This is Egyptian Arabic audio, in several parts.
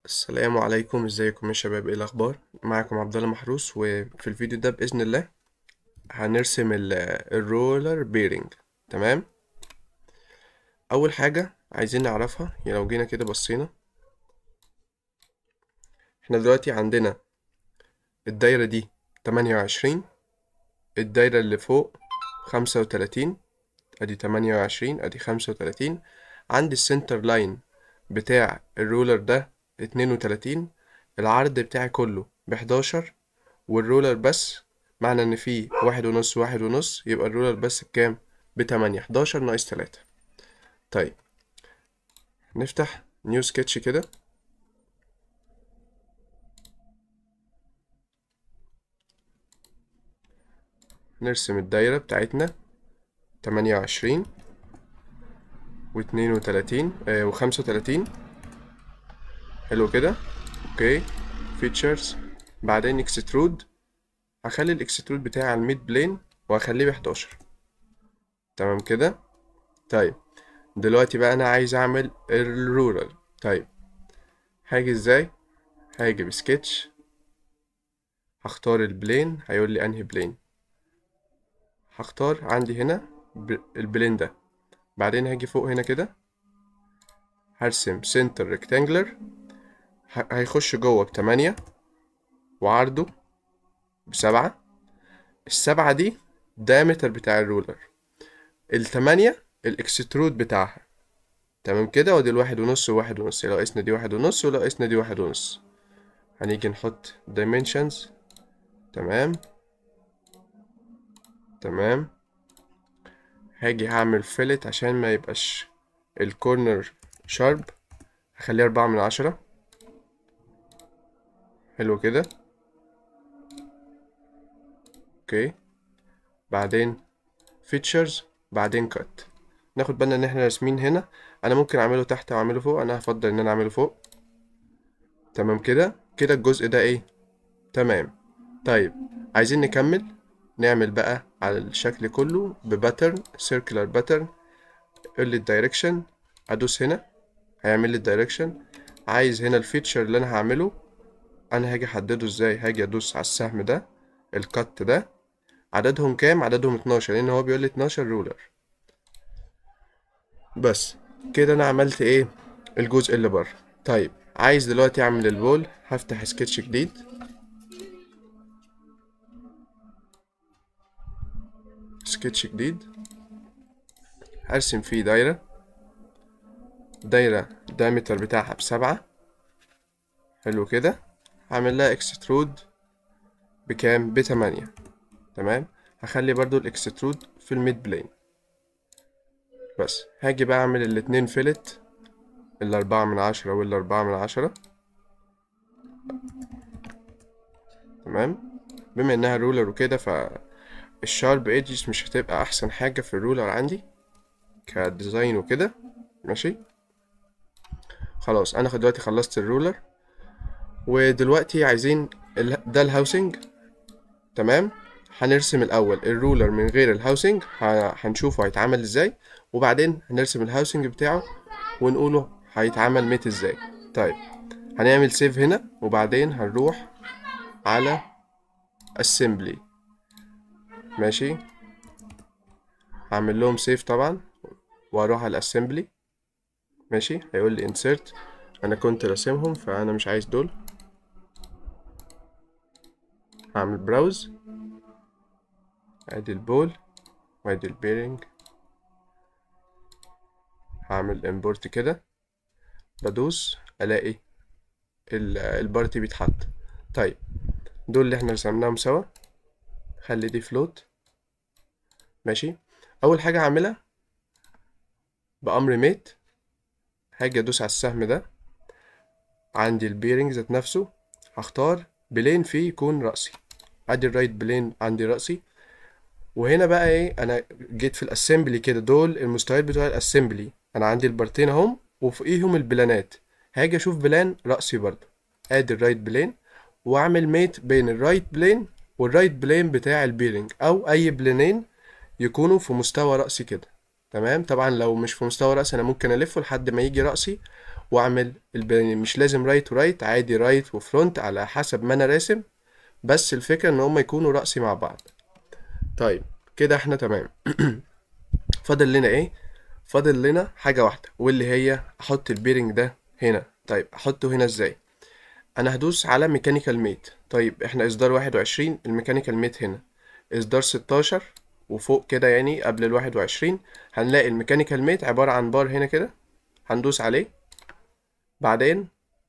السلام عليكم ازيكم يا شباب ايه الاخبار معكم عبد الله محروس وفي الفيديو ده باذن الله هنرسم ال- الرولر بيرنج تمام اول حاجه عايزين نعرفها يعني لو جينا كده بصينا احنا دلوقتي عندنا الدايره دي 28 الدايره اللي فوق 35 ادي 28 ادي 35 عندي السنتر لاين بتاع الرولر ده 32 العرض بتاعي كله بحداشر والرولر بس معنى ان فيه واحد ونص واحد ونص يبقى الرولر بس بكام بتمانية حداشر ناقص تلاتة طيب نفتح نيو سكتش كده نرسم الدايرة بتاعتنا تمانية وعشرين واتنين وتلاتين آه وخمسة وتلاتين حلو كده اوكي فيتشرز بعدين اكسترود هخلي الاكسترود بتاعي على الميد بلين وهخليه بحداشر تمام كده طيب دلوقتي بقى انا عايز اعمل الرولر طيب هاجي ازاي هاجي بسكتش هختار البلين هيقول لي انهي بلين هختار عندي هنا ب- البلين ده بعدين هاجي فوق هنا كده هرسم سنتر ريكتانجلر هيخش جوه بتمانية وعرضه بسبعة السبعة دي الدايمتر بتاع الرولر التمانية الاكسترود بتاعها تمام كده ودي الواحد ونص وواحد ونص لو قسنا دي واحد ونص ولو قسنا دي واحد ونص هنيجي نحط dimensions تمام تمام هاجي هعمل فيلت عشان ما يبقاش الكورنر شارب هخليه أربعة من عشرة حلو كده اوكي بعدين فيتشرز بعدين كات ناخد بالنا ان احنا راسمين هنا انا ممكن اعمله تحت او اعمله فوق انا هفضل ان انا اعمله فوق تمام كده كده الجزء ده ايه تمام طيب عايزين نكمل نعمل بقى على الشكل كله بباترن سيركلر باترن قول لي الدايركشن ادوس هنا هيعمل لي الدايركشن عايز هنا الفيتشر اللي انا هعمله انا هاجي احدده ازاي هاجي ادوس على السهم ده الكت ده عددهم كام عددهم 12 لان هو بيقول لي 12 رولر بس كده انا عملت ايه الجزء اللي بره طيب عايز دلوقتي اعمل البول هفتح سكتش جديد سكتش جديد هرسم فيه دايرة دايرة الدايمتر بتاعها بسبعة حلو كده هعمل لها اكسترود بكام بتمانية تمام هخلي برضو الاكسترود في الميد بلين بس هاجي بقى اعمل الاتنين فيلت الاربعة من عشرة والاربعة من عشرة تمام بما انها رولر وكده فالشارب ايدجز مش هتبقى احسن حاجة في الرولر عندي كديزاين وكده ماشي خلاص انا دلوقتي خلصت الرولر ودلوقتي عايزين ال... ده الهاوسنج تمام هنرسم الاول الرولر من غير الهاوسنج ه... هنشوفه هيتعمل ازاي وبعدين هنرسم الهاوسنج بتاعه ونقوله هيتعمل ميت ازاي طيب هنعمل سيف هنا وبعدين هنروح على assembly ماشي هعمل لهم سيف طبعا واروح على الاسمبلي ماشي هيقول لي insert انا كنت راسمهم فانا مش عايز دول هعمل براوز ادي البول وادي البيرنج هعمل امبورت كده بدوس الاقي ال- البارتي بيتحط طيب دول اللي احنا رسمناهم سوا خلي دي فلوت ماشي اول حاجه هعملها بامر ميت هاجي ادوس على السهم ده عندي البيرنج ذات نفسه هختار بلين فيه يكون رأسي ادي الرايت بلين عندي رأسي وهنا بقى ايه انا جيت في الاسمبلي كده دول المستويات بتوع الاسمبلي انا عندي البارتين اهم وفوقيهم البلانات هاجي اشوف بلان رأسي برضو ادي الرايت بلين واعمل ميت بين الرايت بلين والرايت بلين بتاع البيرنج او اي بلانين يكونوا في مستوى رأسي كده تمام طبعا لو مش في مستوى رأسي انا ممكن الفه لحد ما يجي رأسي واعمل الب... مش لازم رايت ورايت عادي رايت وفرونت على حسب ما انا راسم بس الفكرة ان هما يكونوا رأسي مع بعض طيب كده احنا تمام فاضل لنا ايه فاضل لنا حاجة واحدة واللي هي احط البيرنج ده هنا طيب احطه هنا ازاي انا هدوس على ميكانيكال ميت طيب احنا اصدار واحد وعشرين الميكانيكال ميت هنا اصدار ستاشر وفوق كده يعني قبل الواحد وعشرين هنلاقي الميكانيكال ميت عبارة عن بار هنا كده هندوس عليه بعدين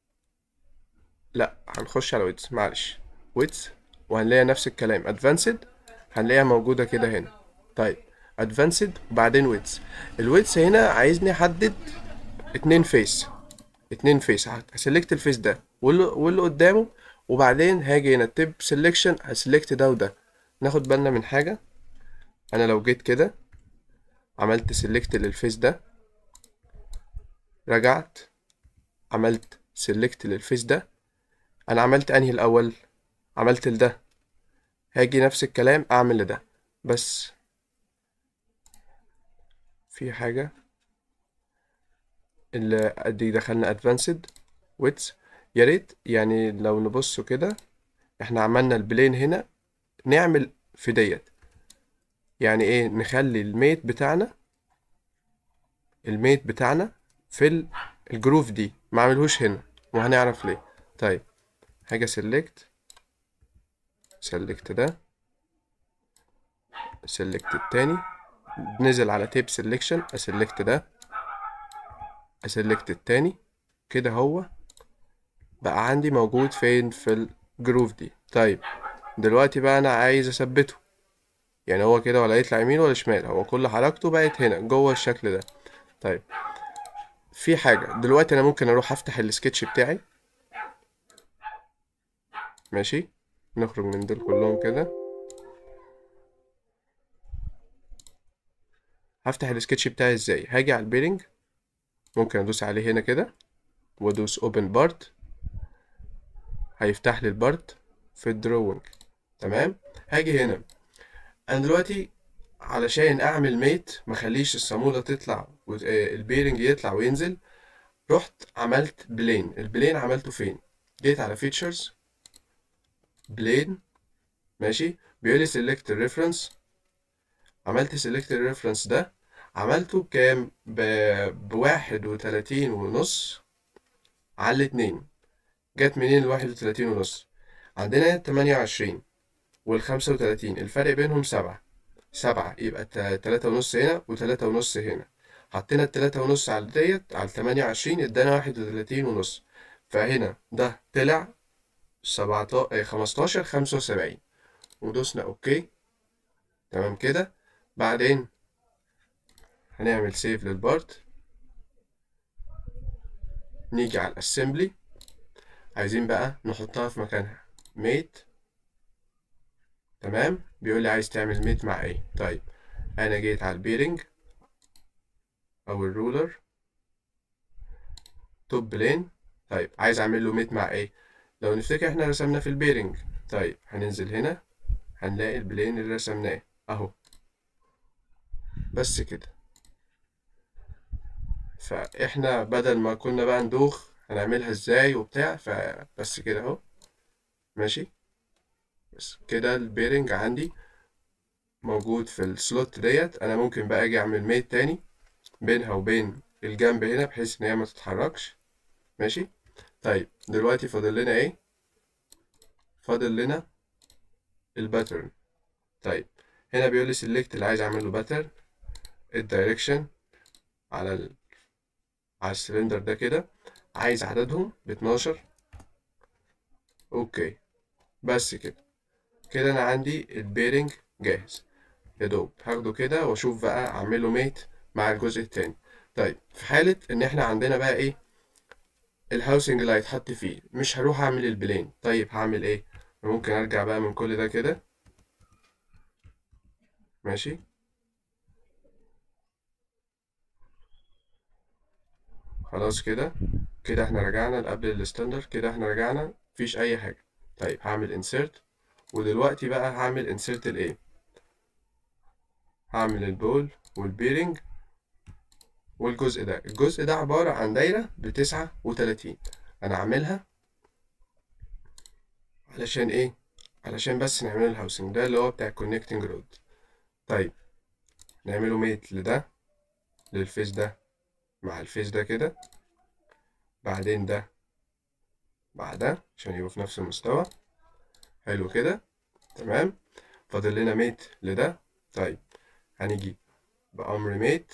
لا هنخش على ويدز معلش ويدز وهنلاقي نفس الكلام ادفانسد هنلاقيها موجودة كده هنا طيب ادفانسد وبعدين ويدز الويدز هنا عايزني احدد اتنين فيس اتنين فيس هسلكت الفيس ده واللي, واللي قدامه وبعدين هاجي هنا تب سيلكشن هسلكت ده وده ناخد بالنا من حاجة انا لو جيت كده عملت سيلكت للفيس ده رجعت عملت سيلكت للفيس ده انا عملت انهي الاول عملت لده هاجي نفس الكلام اعمل لده بس في حاجة اللي ادي دخلنا ادفانسد ويتس يا ريت يعني لو نبصوا كده احنا عملنا البلين هنا نعمل في ديت يعني ايه نخلي الميت بتاعنا الميت بتاعنا في الجروف دي ما عملهوش هنا وهنعرف ليه طيب حاجة سيلكت سيلكت ده سيلكت التاني نزل على تيب سيلكشن اسيلكت ده اسيلكت التاني كده هو بقى عندي موجود فين في الجروف دي طيب دلوقتي بقى انا عايز اثبته يعني هو كده ولا يطلع يمين ولا شمال هو كل حركته بقت هنا جوه الشكل ده طيب في حاجة دلوقتي انا ممكن اروح افتح السكتش بتاعي ماشي نخرج من دول كلهم كده هفتح السكتش بتاعي ازاي هاجي على البيرنج ممكن ادوس عليه هنا كده وادوس اوبن بارت هيفتح لي البارت في الدروينج تمام هاجي هنا انا دلوقتي علشان اعمل ميت مخليش الصامولة تطلع والبيرنج يطلع وينزل رحت عملت بلين البلين عملته فين جيت على فيتشرز بلين ماشي بيقول لي سيلكت الريفرنس عملت سيلكت الريفرنس ده عملته بكام ب... بواحد وتلاتين ونص على الاتنين جت منين الواحد وتلاتين ونص عندنا تمانية وعشرين والخمسة وتلاتين الفرق بينهم سبعة سبعة يبقى تلاتة ونص هنا وتلاتة ونص هنا حطينا التلاتة ونص على ديت على التمانية وعشرين ادانا واحد وتلاتين ونص فهنا ده طلع سبعتاشر خمستاشر خمسة وسبعين ودوسنا اوكي تمام كده بعدين هنعمل سيف للبارت نيجي على الاسمبلي عايزين بقى نحطها في مكانها ميت تمام بيقول لي عايز تعمل ميت مع ايه طيب انا جيت على البيرنج او الرولر توب بلين طيب عايز اعمل له ميت مع ايه لو نفتكر احنا رسمنا في البيرنج طيب هننزل هنا هنلاقي البلين اللي رسمناه اهو بس كده فاحنا بدل ما كنا بقى ندوخ هنعملها ازاي وبتاع فبس كده اهو ماشي بس كده البيرنج عندي موجود في السلوت ديت انا ممكن بقى اجي اعمل ميت تاني بينها وبين الجنب هنا بحيث ان هي ما تتحركش ماشي طيب دلوقتي فاضل لنا ايه فاضل لنا الباترن طيب هنا بيقول لي سيلكت اللي عايز اعمل له باترن الدايركشن على ال... على السلندر ده كده عايز عددهم ب 12 اوكي بس كده كده انا عندي البيرنج جاهز يا دوب هاخده كده واشوف بقى اعمله ميت مع الجزء التاني طيب في حالة ان احنا عندنا بقى ايه الهاوسنج اللي هيتحط فيه مش هروح اعمل البلين طيب هعمل ايه ممكن ارجع بقى من كل ده كده ماشي خلاص كده كده احنا رجعنا لقبل الستاندر كده احنا رجعنا مفيش اي حاجة طيب هعمل insert ودلوقتي بقى هعمل insert الايه هعمل البول والبيرنج والجزء ده الجزء ده عبارة عن دايرة بتسعة وتلاتين أنا عاملها علشان إيه؟ علشان بس نعمل الهاوسنج ده اللي هو بتاع الكونكتنج رود طيب نعمله ميت لده للفيس ده مع الفيس ده كده بعدين ده مع ده عشان يبقوا في نفس المستوى حلو كده تمام فاضل لنا ميت لده طيب هنيجي بأمر ميت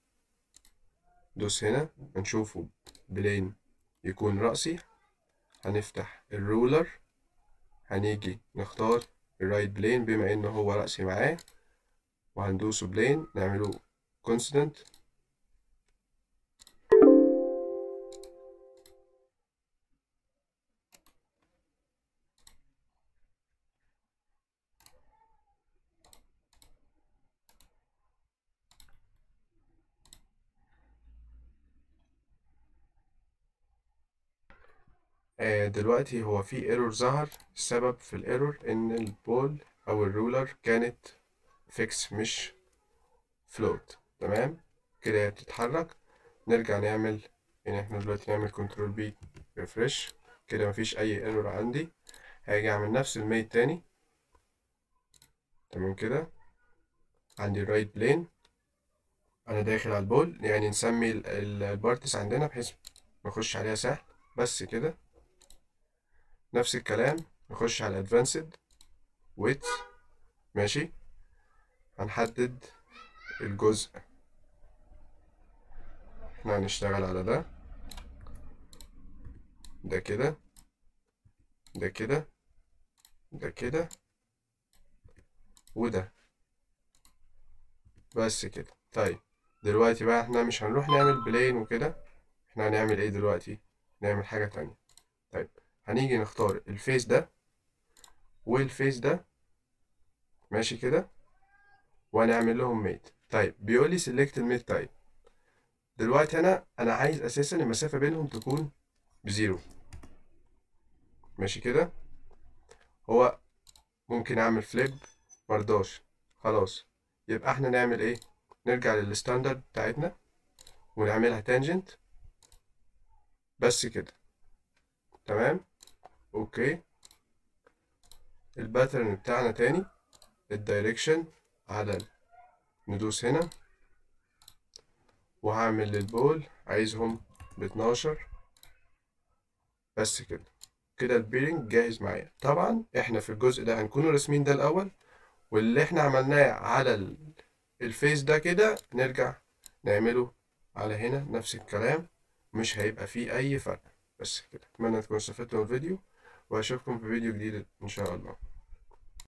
دوس هنا هنشوفه بلين يكون رأسي هنفتح الرولر هنيجي نختار الرايت بلين بما انه هو رأسي معاه وهندوسه بلين نعمله كونستنت آه، دلوقتي هو في ايرور ظهر السبب في الايرور ان البول او الرولر كانت فيكس مش فلوت تمام كده هي بتتحرك نرجع نعمل ان احنا دلوقتي نعمل كنترول بي ريفرش كده مفيش اي ايرور عندي هاجي اعمل نفس الميت تاني تمام كده عندي الرايت بلين انا داخل على البول يعني نسمي البارتس عندنا بحيث نخش عليها سهل بس كده نفس الكلام نخش على advanced width ماشي هنحدد الجزء احنا هنشتغل على ده ده كده ده كده ده كده وده بس كده طيب دلوقتي بقى احنا مش هنروح نعمل بلين وكده احنا هنعمل ايه دلوقتي نعمل حاجة تانية طيب هنيجي نختار الفيس ده والفيس ده ماشي كده وهنعمل لهم ميت طيب بيقول لي سيلكت الميت تايب دلوقتي انا انا عايز اساسا المسافه بينهم تكون بزيرو ماشي كده هو ممكن اعمل فليب مرضاش خلاص يبقى احنا نعمل ايه نرجع للستاندرد بتاعتنا ونعملها تانجنت بس كده تمام اوكي الباترن بتاعنا تاني الدايركشن على ندوس هنا وهعمل للبول عايزهم باتناشر بس كده كده البيرنج جاهز معايا طبعا احنا في الجزء ده هنكون راسمين ده الاول واللي احنا عملناه على الفيس ده كده نرجع نعمله على هنا نفس الكلام مش هيبقى فيه اي فرق بس كده اتمنى تكونوا استفدتوا من الفيديو واشوفكم في فيديو جديد ان شاء الله